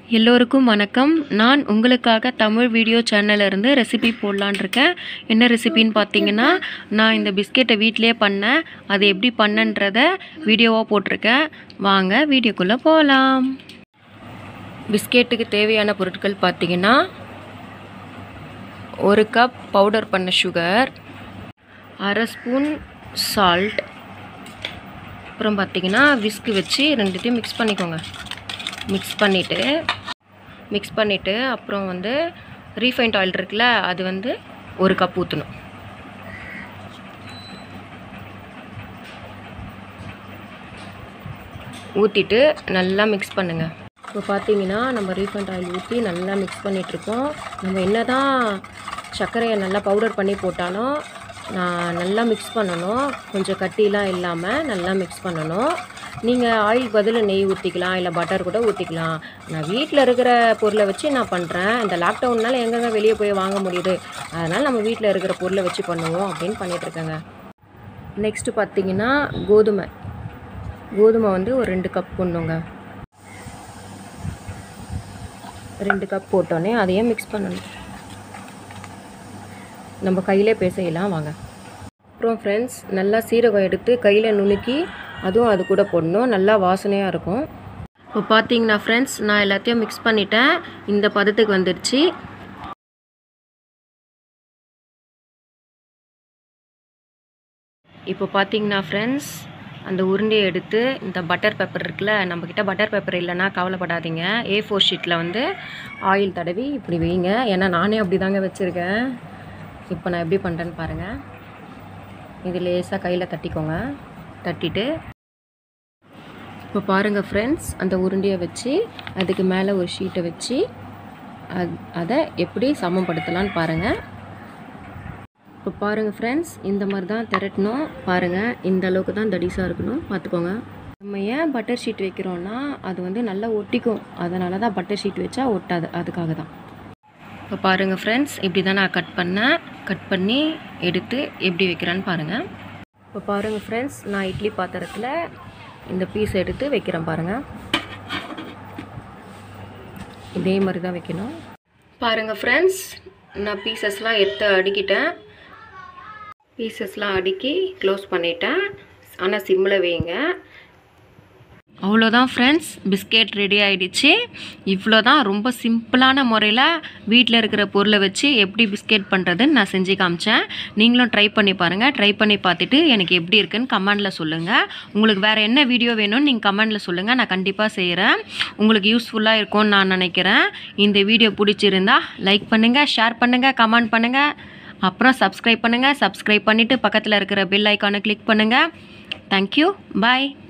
எல்லோருக்கும் வணக்கம் நான் உங்களுக்காக தமிழ் வீடியோ சேனல்ல இருந்து ரெசிபி போடலான் இருக்கேன் என்ன ரெசிபின்னு பார்த்தீங்கன்னா நான் இந்த பிஸ்கெட்டை வீட்டிலே பண்ணேன் அது எப்படி பண்ணன்றத வீடியோவாக போட்டிருக்கேன் வாங்க வீடியோக்குள்ளே போகலாம் பிஸ்கெட்டுக்கு தேவையான பொருட்கள் பார்த்தீங்கன்னா ஒரு கப் பவுடர் பண்ண சுகர் அரை ஸ்பூன் சால்ட் அப்புறம் பார்த்தீங்கன்னா விஸ்கு வச்சு ரெண்டுத்தையும் மிக்ஸ் பண்ணிக்கோங்க மிக்ஸ் பண்ணிவிட்டு மிக்ஸ் பண்ணிவிட்டு அப்புறம் வந்து ரீஃபைண்ட் ஆயில் இருக்குல்ல அது வந்து ஒரு கப் ஊற்றணும் ஊற்றிட்டு நல்லா மிக்ஸ் பண்ணுங்கள் இப்போ பார்த்தீங்கன்னா நம்ம ரீஃபைண்ட் ஆயில் ஊற்றி நல்லா மிக்ஸ் பண்ணிகிட்ருக்கோம் நம்ம என்ன தான் சர்க்கரையை நல்லா பவுடர் பண்ணி போட்டாலும் நான் நல்லா மிக்ஸ் பண்ணணும் கொஞ்சம் கட்டிலாம் இல்லாமல் நல்லா மிக்ஸ் பண்ணணும் நீங்கள் ஆயில் பதில் நெய் ஊற்றிக்கலாம் இல்லை பட்டர் கூட ஊற்றிக்கலாம் நான் வீட்டில் இருக்கிற பொருளை வச்சு நான் பண்ணுறேன் இந்த லாக்டவுன்னால எங்கெங்க வெளியே போய் வாங்க முடியுது அதனால் நம்ம வீட்டில் இருக்கிற பொருளை வச்சு பண்ணுவோம் அப்படின்னு பண்ணிகிட்ருக்கேங்க நெக்ஸ்ட்டு பார்த்தீங்கன்னா கோதுமை கோதுமை வந்து ஒரு ரெண்டு கப் போடணுங்க ரெண்டு கப் போட்டோன்னே அதையும் மிக்ஸ் பண்ணணும் நம்ம கையிலே பேசையெல்லாம் வாங்க அப்புறம் ஃப்ரெண்ட்ஸ் நல்லா சீரகம் எடுத்து கையில் நுணுக்கி அதுவும் அது கூட போடணும் நல்லா வாசனையாக இருக்கும் இப்போ பார்த்தீங்கன்னா ஃப்ரெண்ட்ஸ் நான் எல்லாத்தையும் மிக்ஸ் பண்ணிட்டேன் இந்த பதத்துக்கு வந்துடுச்சு இப்போ பார்த்தீங்கன்னா ஃப்ரெண்ட்ஸ் அந்த உருண்டையை எடுத்து இந்த பட்டர் பேப்பர் இருக்குல்ல நம்மக்கிட்ட பட்டர் பேப்பர் இல்லைன்னா கவலைப்படாதீங்க ஏ ஃபோர் ஷீட்டில் வந்து ஆயில் தடவி இப்படி வைங்க ஏன்னா நானே அப்படி தாங்க வச்சுருக்கேன் இப்போ நான் எப்படி பண்ணுறேன்னு பாருங்கள் இது லேசாக கையில் தட்டிக்கோங்க தட்டிட்டு இப்போ பாருங்கள் ஃப்ரெண்ட்ஸ் அந்த உருண்டையை வச்சு அதுக்கு மேலே ஒரு ஷீட்டை வச்சு அது அதை எப்படி சமப்படுத்தலான்னு பாருங்கள் இப்போ பாருங்கள் ஃப்ரெண்ட்ஸ் இந்த மாதிரி தான் திரட்டணும் பாருங்கள் இந்த அளவுக்கு தான் தடிசாக இருக்கணும் பார்த்துக்கோங்க நம்ம ஏன் பட்டர் ஷீட் வைக்கிறோன்னா அது வந்து நல்லா ஒட்டிக்கும் அதனால தான் பட்டர் ஷீட் வச்சா ஒட்டாது அதுக்காக தான் இப்போ பாருங்கள் ஃப்ரெண்ட்ஸ் இப்படி தான் நான் கட் பண்ணேன் கட் பண்ணி எடுத்து எப்படி வைக்கிறேன்னு பாருங்கள் இப்போ பாருங்கள் ஃப்ரெண்ட்ஸ் நான் இட்லி பாத்திரத்தில் இந்த பீஸ் எடுத்து வைக்கிறேன் பாருங்கள் இதே மாதிரி தான் வைக்கணும் பாருங்கள் ஃப்ரெண்ட்ஸ் நான் பீசஸ்லாம் எடுத்து அடுக்கிட்டேன் பீசஸ்லாம் அடுக்கி க்ளோஸ் பண்ணிட்டேன் ஆனால் சிம்மில் வைங்க அவ்வளோதான் ஃப்ரெண்ட்ஸ் பிஸ்கெட் ரெடி ஆகிடுச்சு இவ்வளோ தான் ரொம்ப சிம்பிளான முறையில் வீட்டில் இருக்கிற பொருளை வச்சு எப்படி பிஸ்கெட் பண்ணுறதுன்னு நான் செஞ்சு காமிச்சேன் நீங்களும் ட்ரை பண்ணி பாருங்கள் ட்ரை பண்ணி பார்த்துட்டு எனக்கு எப்படி இருக்குன்னு கமெண்டில் சொல்லுங்கள் உங்களுக்கு வேறு என்ன வீடியோ வேணும்னு நீங்கள் கமெண்டில் சொல்லுங்கள் நான் கண்டிப்பாக செய்கிறேன் உங்களுக்கு யூஸ்ஃபுல்லாக இருக்கும்னு நான் நினைக்கிறேன் இந்த வீடியோ பிடிச்சிருந்தா லைக் பண்ணுங்கள் ஷேர் பண்ணுங்கள் கமெண்ட் பண்ணுங்கள் அப்புறம் சப்ஸ்கிரைப் பண்ணுங்கள் சப்ஸ்கிரைப் பண்ணிவிட்டு பக்கத்தில் இருக்கிற பெல் ஐக்கானை கிளிக் பண்ணுங்கள் தேங்க்யூ பாய்